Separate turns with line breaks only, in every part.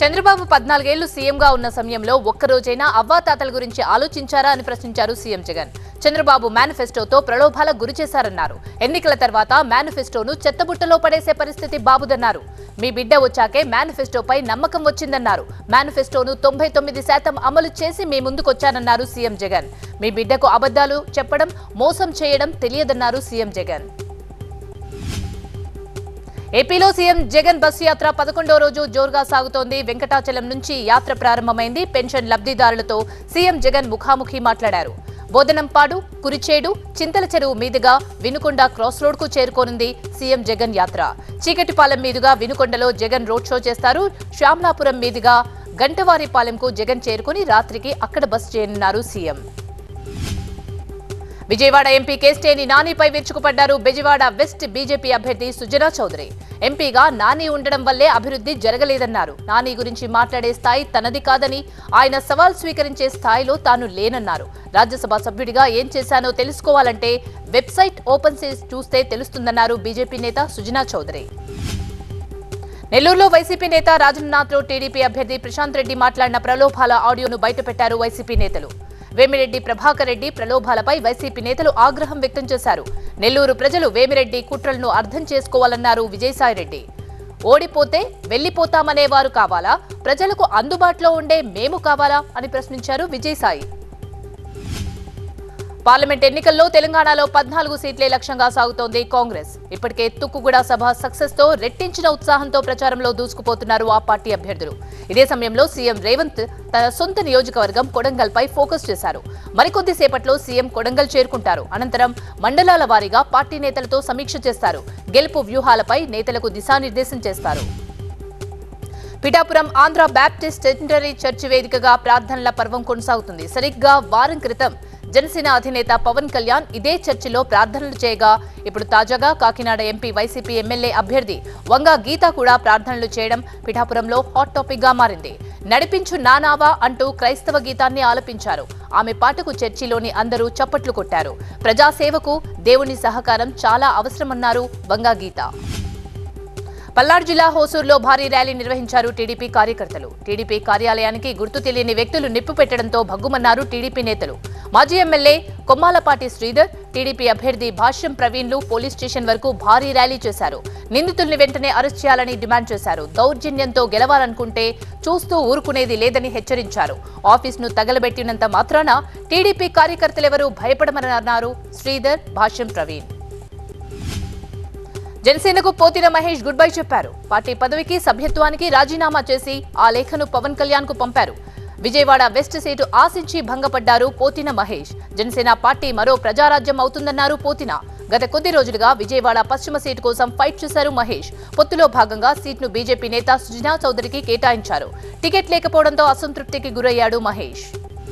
చంద్రబాబు పద్నాలుగేళ్లు సీఎంగా ఉన్న సమయంలో ఒక్కరోజైనా అవ్వాతాతల గురించి ఆలోచించారా అని ప్రశ్నించారు సీఎం జగన్ చంద్రబాబు మేనిఫెస్టోతో ప్రలోభాలకు గురి చేశారన్నారు ఎన్నికల తర్వాత మేనిఫెస్టోను చెత్తబుట్టలో పడేసే పరిస్థితి బాబుదన్నారు మీ బిడ్డ వచ్చాకే మేనిఫెస్టోపై నమ్మకం వచ్చిందన్నారు మేనిఫెస్టోను తొంభై తొమ్మిది శాతం అమలు చేసి మీ ముందుకొచ్చానన్నారు సీఎం జగన్ మీ బిడ్డకు అబద్ధాలు చెప్పడం మోసం చేయడం తెలియదన్నారు సీఎం జగన్ ఏపీలో సీఎం జగన్ బస్సు యాత్ర పదకొండో రోజు జోరుగా సాగుతోంది వెంకటాచలం నుంచి యాత్ర ప్రారంభమైంది పెన్షన్ లబ్ధిదారులతో సీఎం జగన్ ముఖాముఖి మాట్లాడారు బోధనంపాడు కురిచేడు చింతల చెరువు మీదుగా వినుకొండ క్రాస్ రోడ్ కు చేరుకోనుంది సీఎం జగన్ యాత్ర చీకటిపాలెం మీదుగా వినుకొండలో జగన్ రోడ్ షో చేస్తారు శ్యామలాపురం మీదుగా గంటవారిపాలెంకు జగన్ చేరుకుని రాత్రికి అక్కడ బస్ చేయనున్నారు సీఎం విజయవాడ ఎంపీ కేస్టేని నానిపై విరుచుకుపడ్డారు బెజవాడ వెస్ట్ బీజేపీ అభ్యర్థి సుజనా చౌదరి ఎంపీగా నాని ఉండడం వల్లే అభివృద్ధి జరగలేదన్నారు నాని గురించి మాట్లాడే స్థాయి తనది కాదని ఆయన సవాల్ స్వీకరించే స్థాయిలో తాను లేనన్నారు రాజ్యసభ సభ్యుడిగా ఏం చేశానో తెలుసుకోవాలంటే వెబ్సైట్ ఓపెన్ చేసి చూస్తే తెలుస్తుందన్నారు బీజేపీ నేత సుజనా చౌదరి నెల్లూరులో వైసీపీ నేత రాజనాథ్లో టీడీపీ అభ్యర్థి ప్రశాంత్ రెడ్డి మాట్లాడిన ప్రలోభాల ఆడియోను బయటపెట్టారు వైసీపీ నేతలు వేమిరెడ్డి ప్రభాకర్ రెడ్డి ప్రలోభాలపై వైసీపీ నేతలు ఆగ్రహం వ్యక్తం చేశారు నెల్లూరు ప్రజలు వేమిరెడ్డి కుట్రలను అర్థం చేసుకోవాలన్నారు విజయసాయిరెడ్డి ఓడిపోతే వెళ్లిపోతామనేవారు కావాలా ప్రజలకు అందుబాటులో ఉండే మేము కావాలా అని ప్రశ్నించారు విజయసాయి పార్లమెంట్ ఎన్నికల్లో తెలంగాణలో పద్నాలుగు సీట్లే లక్ష్యంగా సాగుతోంది కాంగ్రెస్ ఇప్పటికే తుక్కుగూడ సభ సక్సెస్ తో రెట్టించిన ఉత్సాహంతో ప్రచారంలో దూసుకుపోతున్నారు ఆ పార్టీ అభ్యర్థులు ఇదే సమయంలో సీఎం రేవంత్ తన సొంత నియోజకవర్గం కొడంగల్ పై ఫోకస్ చేశారు మరికొద్ది సేపట్లో సీఎం కొడంగల్ చేరుకుంటారు అనంతరం మండలాల వారీగా పార్టీ నేతలతో సమీక్ష చేస్తారు గెలుపు వ్యూహాలపై నేతలకు దిశానిర్దేశం చేస్తారు Pithapuram Andhra Baptist secondary church వేదికగా ప్రార్థనల పర్వం కొనసాగుతుంది సరిగ్గా వారం క్రితం జనసేన అధినేత పవన్ కళ్యాణ్ ఇదే చర్చిలో ప్రార్థనలు చేయగా ఇప్పుడు తాజాగా కాకినాడ ఎంపీ వైసీపీ ఎమ్మెల్యే అభ్యర్థి వంగా గీత కూడా ప్రార్థనలు చేయడం పిఠాపురంలో హాట్ టాపిక్ గా మారింది నడిపించు నానావా అంటూ క్రైస్తవ గీతాన్ని ఆలపించారు ఆమె పాటకు చర్చిలోని అందరూ చప్పట్లు కొట్టారు ప్రజాసేవకు దేవుని సహకారం చాలా అవసరమన్నారు వంగా గీత పల్నాడు జిల్లా హోసూరులో భారీ ర్యాలీ నిర్వహించారు టీడీపీ కార్యకర్తలు టీడీపీ కార్యాలయానికి గుర్తు తెలియని వ్యక్తులు నిప్పు పెట్టడంతో భగ్గుమన్నారు టీడీపీ నేతలు మాజీ ఎమ్మెల్యే కొమ్మాలపాటి శ్రీధర్ టీడీపీ అభ్యర్థి భాష్యం ప్రవీణ్లు పోలీస్ స్టేషన్ వరకు భారీ ర్యాలీ చేశారు నిందితుల్ని వెంటనే అరెస్ట్ చేయాలని డిమాండ్ చేశారు దౌర్జన్యంతో గెలవాలనుకుంటే చూస్తూ ఊరుకునేది లేదని హెచ్చరించారు ఆఫీస్ను తగలబెట్టినంత మాత్రాన టీడీపీ కార్యకర్తలెవరూ భయపడమన్నారు శ్రీధర్ భాష్యం ప్రవీణ్ జనసేనకు పోతిన మహేష్ గుడ్ బై చెప్పారు పార్టీ పదవికి సభ్యత్వానికి రాజీనామా చేసి ఆ లేఖను పవన్ కళ్యాణ్ కు పంపారు విజయవాడ వెస్ట్ సీటు ఆశించి భంగపడ్డారు పోతిన మహేష్ జనసేన పార్టీ మరో ప్రజారాజ్యం అవుతుందన్నారు పోతిన గత కొద్ది రోజులుగా విజయవాడ పశ్చిమ సీటు కోసం ఫైట్ చేశారు మహేష్ పొత్తులో భాగంగా సీట్ను బీజేపీ నేత సుజనా చౌదరికి కేటాయించారు టికెట్ లేకపోవడంతో అసంతృప్తికి గురయ్యాడు మహేష్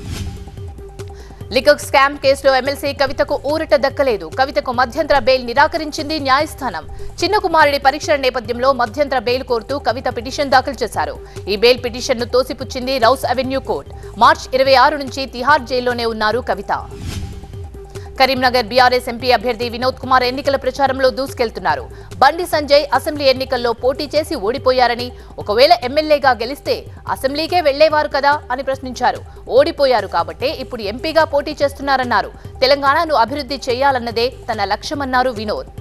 లికర్ స్కామ్ కేసులో ఎమ్మెల్సీ కవితకు ఊరట దక్కలేదు కవితకు మధ్యంతర బెయిల్ నిరాకరించింది న్యాయస్థానం చిన్న కుమారుడి పరీక్షల నేపథ్యంలో మధ్యంతర బెయిల్ కోరుతూ కవిత పిటిషన్ దాఖలు చేశారు ఈ బెయిల్ పిటిషన్ను తోసిపుచ్చింది రౌస్ అవెన్యూ కోర్టు మార్చి ఇరవై ఆరు నుంచి తిహార్ జైల్లోనే ఉన్నారు కవిత కరీంనగర్ బీఆర్ఎస్ ఎంపీ అభ్యర్థి వినోద్ కుమార్ ఎన్నికల ప్రచారంలో దూసుకెళ్తున్నారు బండి సంజయ్ అసెంబ్లీ ఎన్నికల్లో పోటీ చేసి ఓడిపోయారని ఒకవేళ ఎమ్మెల్యేగా గెలిస్తే అసెంబ్లీకే వెళ్లేవారు కదా అని ప్రశ్నించారు ఓడిపోయారు కాబట్టే ఇప్పుడు ఎంపీగా పోటీ చేస్తున్నారన్నారు తెలంగాణను అభివృద్ధి చేయాలన్నదే తన లక్ష్యమన్నారు వినోద్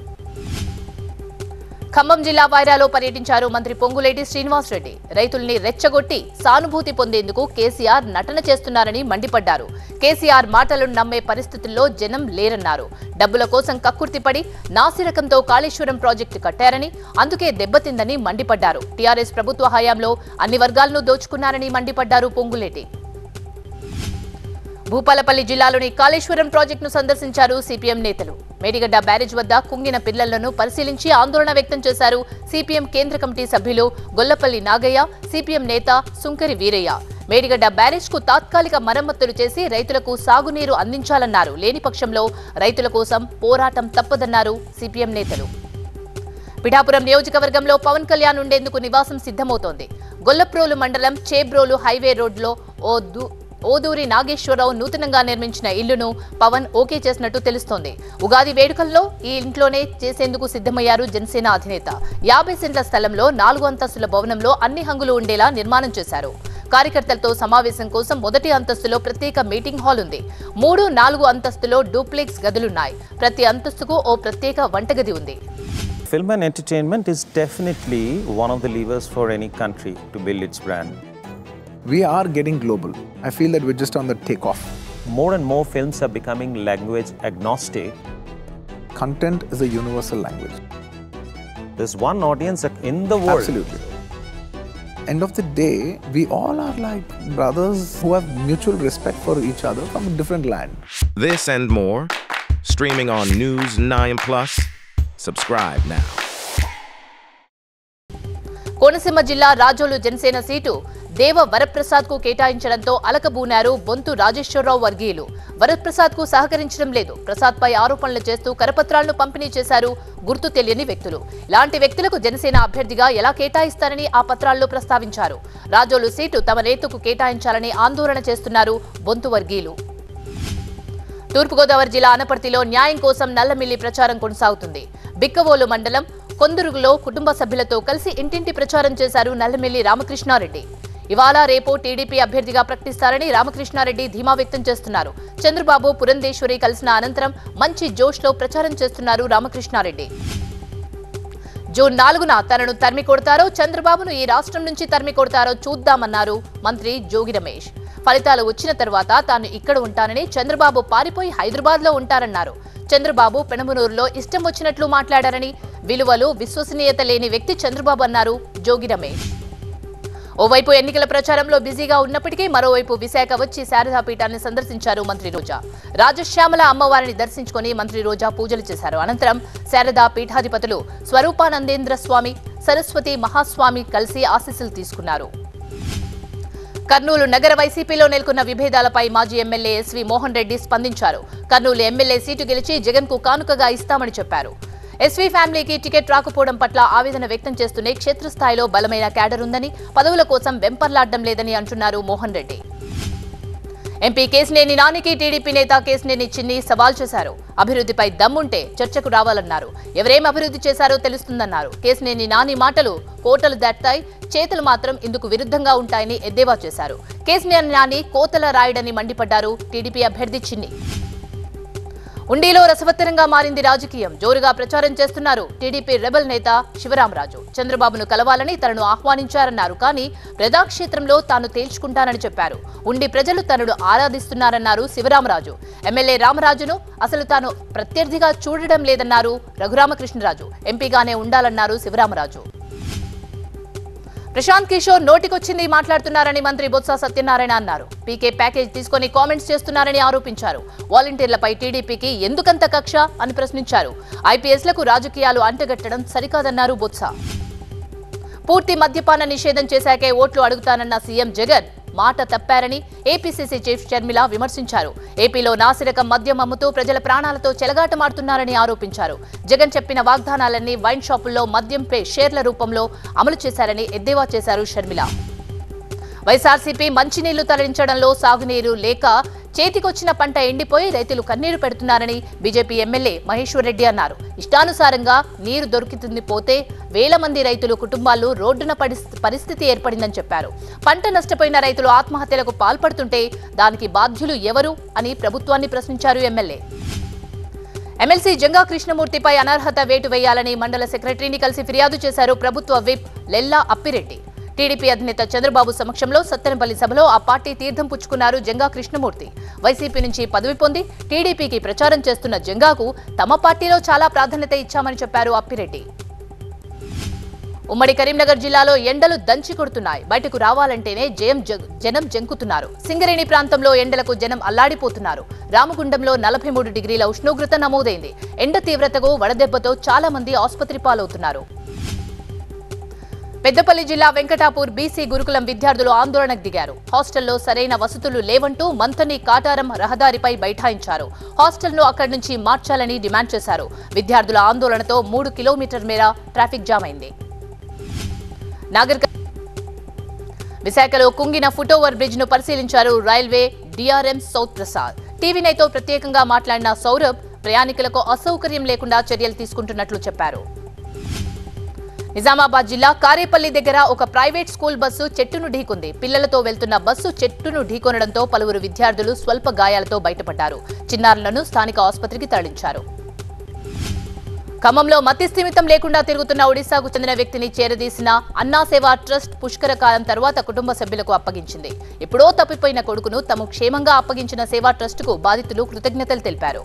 ఖమ్మం జిల్లా వైరాలో పర్యటించారు మంత్రి పొంగులేటి శ్రీనివాసరెడ్డి రైతుల్ని రెచ్చగొట్టి సానుభూతి పొందేందుకు కేసీఆర్ నటన చేస్తున్నారని మండిపడ్డారు కేసీఆర్ మాటలను నమ్మే పరిస్థితుల్లో జనం లేరన్నారు డబ్బుల కోసం కక్కుర్తిపడి నాసిరకంతో కాళేశ్వరం ప్రాజెక్టు కట్టారని అందుకే దెబ్బతిందని మండిపడ్డారు టీఆర్ఎస్ ప్రభుత్వ హయాంలో అన్ని వర్గాలను దోచుకున్నారని మండిపడ్డారు పొంగులేటి భూపాలపల్లి జిల్లాలోని కాళేశ్వరం ప్రాజెక్టును సందర్శించారు సిపిఎం నేతలు మేడిగడ్డ బ్యారేజ్ వద్ద కుంగిన పిల్లలను పరిశీలించి ఆందోళన వ్యక్తం చేశారు సిపిఎం కేంద్ర కమిటీ సభ్యులు గొల్లపల్లి నాగయ్య సిపిఎం నేత సుంకరి వీరయ్య మేడిగడ్డ బ్యారేజ్ కు తాత్కాలిక మరమ్మతులు చేసి రైతులకు సాగునీరు అందించాలన్నారు లేని పక్షంలో రైతుల కోసం పోరాటం తప్పదన్నారు సిపిఎం నేతలు పిఠాపురం నియోజకవర్గంలో పవన్ కళ్యాణ్ ఉండేందుకు నివాసం సిద్ధమవుతోంది గొల్లప్రోలు మండలం చేబ్రోలు హైవే రోడ్లో ఓ దు ఓదూరి నాగేశ్వరరావు నూతనంగా నిర్మించిన ఇల్లును పవన్ ఓకే చేసినట్టు తెలుస్తోంది ఉగాది వేడుకల్లో ఈ ఇంట్లోనే చేసేందుకు సిద్ధమయ్యారు జనసేన అధినేత యాభై సెంట్ల స్థలంలో నాలుగు అంతస్తుల భవనంలో అన్ని హంగులు ఉండేలా నిర్మాణం చేశారు కార్యకర్తలతో సమావేశం కోసం మొదటి అంతస్తులో ప్రత్యేక మీటింగ్ హాల్ ఉంది మూడు నాలుగు అంతస్తులో డూప్లెక్స్ గదులున్నాయి ప్రతి అంతస్తుకు ఓ ప్రత్యేక వంటగది ఉంది
Film and entertainment is definitely one of the levers for any country to build its brand.
We are getting global. I feel that we're just on the takeoff.
More and more films are becoming language agnostic.
Content is a universal language.
There's one audience in the world.
Absolutely. End of the day, we all are like brothers who have mutual respect for each other from a different land.
This and more, streaming on News 9 Plus. Subscribe now.
Konaseema జిల్లా Razole Janasena seat దేవ వరప్రసాద్ కు కేటాయించడంతో అలకబూనారు బొంతు రాజేశ్వరరావు వర్గీయులు వరప్రసాద్ కు సహకరించడం లేదు ప్రసాద్ పై ఆరోపణలు చేస్తూ కరపత్రాలను పంపిణీ చేశారు గుర్తు తెలియని వ్యక్తులు ఇలాంటి వ్యక్తులకు జనసేన అభ్యర్థిగా ఎలా కేటాయిస్తారని ఆ పత్రాల్లో ప్రస్తావించారు రాజోలు సీటు తమ నేతకు కేటాయించాలని ఆందోళన చేస్తున్నారు బొంతు వర్గీయులు తూర్పుగోదావరి జిల్లా అనపర్తిలో న్యాయం కోసం నల్లమిల్లి ప్రచారం కొనసాగుతుంది బిక్కవోలు మండలం కొందురుగులో కుటుంబ సభ్యులతో కలిసి ఇంటింటి ప్రచారం చేశారు నల్లమిల్లి రామకృష్ణారెడ్డి ఇవాళ రేపు టీడీపీ అభ్యర్థిగా ప్రకటిస్తారని రామకృష్ణారెడ్డి ధీమా వ్యక్తం చేస్తున్నారు చంద్రబాబు పురంధేశ్వరి కలిసిన అనంతరం మంచి జోష్లో ప్రచారం చేస్తున్నారు రామకృష్ణారెడ్డి జూన్ నాలుగున తనను తరిమి కొడతారో చంద్రబాబును ఈ రాష్ట్రం నుంచి తరిమి కొడతారో చూద్దామన్నారు మంత్రి జోగి రమేష్ ఫలితాలు వచ్చిన తర్వాత తాను ఇక్కడ ఉంటానని చంద్రబాబు పారిపోయి హైదరాబాద్ లో ఉంటారన్నారు చంద్రబాబు పెనమనూరులో ఇష్టం వచ్చినట్లు మాట్లాడారని విలువలు విశ్వసనీయత లేని వ్యక్తి చంద్రబాబు అన్నారు జోగి రమేష్ ఓవైపు ఎన్నికల ప్రచారంలో బిజీగా ఉన్నప్పటికీ మరోవైపు విశాఖ వచ్చి శారదా పీఠాన్ని సందర్శించారు మంత్రి రోజా రాజశ్యామల అమ్మవారిని దర్శించుకుని మంత్రి రోజా పూజలు చేశారు అనంతరం శారదా పీఠాధిపతులు స్వరూపానందేంద్ర స్వామి సరస్వతి మహాస్వామి కలిసి ఆశీస్సులు తీసుకున్నారు కర్నూలు నగర వైసీపీలో నెలకొన్న విభేదాలపై మాజీ ఎమ్మెల్యే ఎస్వి మోహన్ రెడ్డి స్పందించారు కర్నూలు ఎమ్మెల్యే సీటు గెలిచి జగన్ కు కానుకగా ఇస్తామని చెప్పారు ఎస్వీ ఫ్యామిలీకి టికెట్ రాకపోవడం పట్ల ఆవేదన వ్యక్తం చేస్తూనే క్షేత్రస్థాయిలో బలమైన క్యాడర్ ఉందని పదవుల కోసం వెంపర్లాడడం లేదని అంటున్నారు మోహన్ రెడ్డి ఎంపీ కేసినేని నానికి టీడీపీ నేత కేసినేని చిన్ని సవాల్ చేశారు అభివృద్ధిపై దమ్ముంటే చర్చకు రావాలన్నారు ఎవరేం అభివృద్ధి చేశారో తెలుస్తుందన్నారు కేసినేని నాని మాటలు కోటలు దాటాయి చేతలు మాత్రం ఇందుకు విరుద్ధంగా ఉంటాయని ఎద్దేవా చేశారు కేసినేని నాని కోతల రాయుడని మండిపడ్డారు టీడీపీ అభ్యర్థి చిన్ని ఉండిలో రసవత్తరంగా మారింది రాజకీయం జోరుగా ప్రచారం చేస్తున్నారు టీడీపీ రెబల్ నేత శివరామరాజు చంద్రబాబును కలవాలని తనను ఆహ్వానించారన్నారు కానీ ప్రజాక్షేత్రంలో తాను తేల్చుకుంటానని చెప్పారు ఉండి ప్రజలు తనను ఆరాధిస్తున్నారన్నారు శివరామరాజు ఎమ్మెల్యే రామరాజును అసలు తాను ప్రత్యర్థిగా చూడడం లేదన్నారు రఘురామకృష్ణరాజు ఎంపీగానే ఉండాలన్నారు శివరామరాజు ప్రశాంత్ కిషోర్ నోటికొచ్చింది మాట్లాడుతున్నారని మంత్రి బొత్స సత్యనారాయణ అన్నారు పీకే ప్యాకేజ్ తీసుకొని కామెంట్స్ చేస్తున్నారని ఆరోపించారు వాలంటీర్లపై టీడీపీకి ఎందుకంత కక్ష అని ప్రశ్నించారు ఐపీఎస్లకు రాజకీయాలు అంటగట్టడం సరికాదన్నారు బొత్స పూర్తి మద్యపాన నిషేధం చేశాకే ఓట్లు అడుగుతానన్న సీఎం జగన్ మాట తప్పారని ఏపీసీసీ చీఫ్ షర్మిల విమర్శించారు ఏపీలో నాసిరకం మద్యం అమ్ముతూ ప్రజల ప్రాణాలతో చెలగాటమాడుతున్నారని ఆరోపించారు జగన్ చెప్పిన వాగ్దానాలన్నీ వైన్ షాపుల్లో మద్యంపై షేర్ల రూపంలో అమలు చేశారని ఎద్దేవా చేశారు షర్మిల వైఎస్ఆర్సీపీ మంచినీళ్లు తరలించడంలో సాగునీరు లేక చేతికొచ్చిన పంట ఎండిపోయి రైతులు కన్నీరు పెడుతున్నారని బీజేపీ ఎమ్మెల్యే మహేశ్వర్ రెడ్డి అన్నారు ఇష్టానుసారంగా నీరు దొరుకుతుంది పోతే వేల మంది రైతులు కుటుంబాలు రోడ్డున పడి- పరిస్థితి ఏర్పడిందని చెప్పారు పంట నష్టపోయిన రైతులు ఆత్మహత్యలకు పాల్పడుతుంటే దానికి బాధ్యులు ఎవరు అని ప్రభుత్వాన్ని ప్రశ్నించారు ఎమ్మెల్యే ఎమ్మెల్సీ జంగా కృష్ణమూర్తిపై అనర్హత వేటు వేయాలని మండల సెక్రటరీని కలిసి ఫిర్యాదు చేశారు ప్రభుత్వ విప్ లెల్లా అప్పిరెడ్డి టీడీపీ అధినేత చంద్రబాబు సమక్షంలో సత్తెనపల్లి సభలో ఆ పార్టీ తీర్థం పుచ్చుకున్నారు జంగా కృష్ణమూర్తి వైసీపీ నుంచి పదవి పొంది టీడీపీకి ప్రచారం చేస్తున్న జంగాకు తమ పార్టీలో చాలా ప్రాధాన్యత ఇచ్చామని చెప్పారు అప్పిరెడ్డి ఉమ్మడి కరీంనగర్ జిల్లాలో ఎండలు దంచి కొడుతున్నాయి బయటకు రావాలంటేనే జయం జ- జనం జంకుతున్నారు సింగరేణి ప్రాంతంలో ఎండలకు జనం అల్లాడిపోతున్నారు రామగుండంలో నలభై మూడు డిగ్రీల ఉష్ణోగ్రత నమోదైంది ఎండ తీవ్రతకు వడదెబ్బతో చాలా మంది ఆసుపత్రి పాలవుతున్నారు పెద్దపల్లి జిల్లా వెంకటాపూర్ బీసీ గురుకులం విద్యార్థులు ఆందోళనకు దిగారు హాస్టల్లో సరైన వసతులు లేవంటూ మంతని కాటారం రహదారిపై బైఠాయించారు హాస్టల్ను అక్కడి నుంచి మార్చాలని డిమాండ్ చేశారు విద్యార్థుల ఆందోళనతో మూడు కిలోమీటర్ మేర ట్రాఫిక్ జామ్ అయింది నాగర్ విశాఖలో కుంగిన ఫుటోవర్ బ్రిడ్జ్ ను పరిశీలించారు railway DRM south Prasad TV నైతో ప్రత్యేకంగా మాట్లాడిన సౌరభ్ ప్రయాణికులకు అసౌకర్యం లేకుండా చర్యలు తీసుకుంటున్నట్లు చెప్పారు నిజామాబాద్ జిల్లా కారేపల్లి దగ్గర ఒక ప్రైవేట్ స్కూల్ బస్సు చెట్టును ఢీకొంది పిల్లలతో వెళ్తున్న బస్సు చెట్టును ఢీకొనడంతో పలువురు విద్యార్థులు స్వల్ప గాయాలతో బయటపడ్డారు చిన్నారులను స్థానిక ఆసుపత్రికి తరలించారు ఖమ్మంలో మతి స్థిమితం లేకుండా తిరుగుతున్న ఒడిశాకు చెందిన వ్యక్తిని చేరదీసిన అన్నా సేవా ట్రస్ట్ పుష్కర కాలం తర్వాత కుటుంబ సభ్యులకు అప్పగించింది ఎప్పుడో తప్పిపోయిన కొడుకును తాము క్షేమంగా అప్పగించిన సేవా ట్రస్టుకు బాధితులు కృతజ్ఞతలు తెలిపారు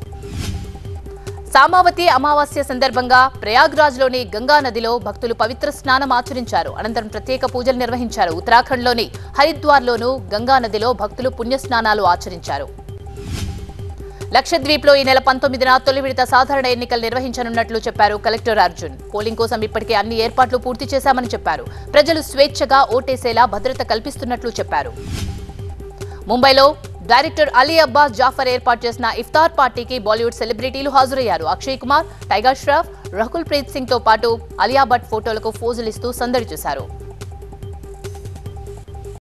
సామావతి అమావాస్య సందర్భంగా ప్రయాగ్రాజ్లోని గంగా నదిలో భక్తులు పవిత్ర స్నానం ఆచరించారు అనంతరం ప్రత్యేక పూజలు నిర్వహించారు ఉత్తరాఖండ్లోని హరిద్వార్లోనూ గంగా నదిలో భక్తులు పుణ్యస్నానాలు ఆచరించారు లక్షద్వీప్లో ఈ నెల పంతొమ్మిదిన తొలి విడత సాధారణ ఎన్నికలు నిర్వహించనున్నట్లు చెప్పారు కలెక్టర్ అర్జున్ పోలింగ్ కోసం ఇప్పటికే అన్ని ఏర్పాట్లు పూర్తి చేశామని చెప్పారు ప్రజలు స్వేచ్ఛగా ఓటేసేలా భద్రత కల్పిస్తున్నట్లు చెప్పారు ముంబైలో డైరెక్టర్ అలీ అబ్బాస్ జాఫర్ ఏర్పాటు చేసిన ఇఫ్తార్ పార్టీకి బాలీవుడ్ సెలబ్రిటీలు హాజరయ్యారు అక్షయ్ కుమార్ టైగర్ ష్రాఫ్ రకుల్ ప్రీత్ సింగ్ తో పాటు అలియా భట్ ఫోటోలకు ఫోజులిస్తూ సందడి చేశారు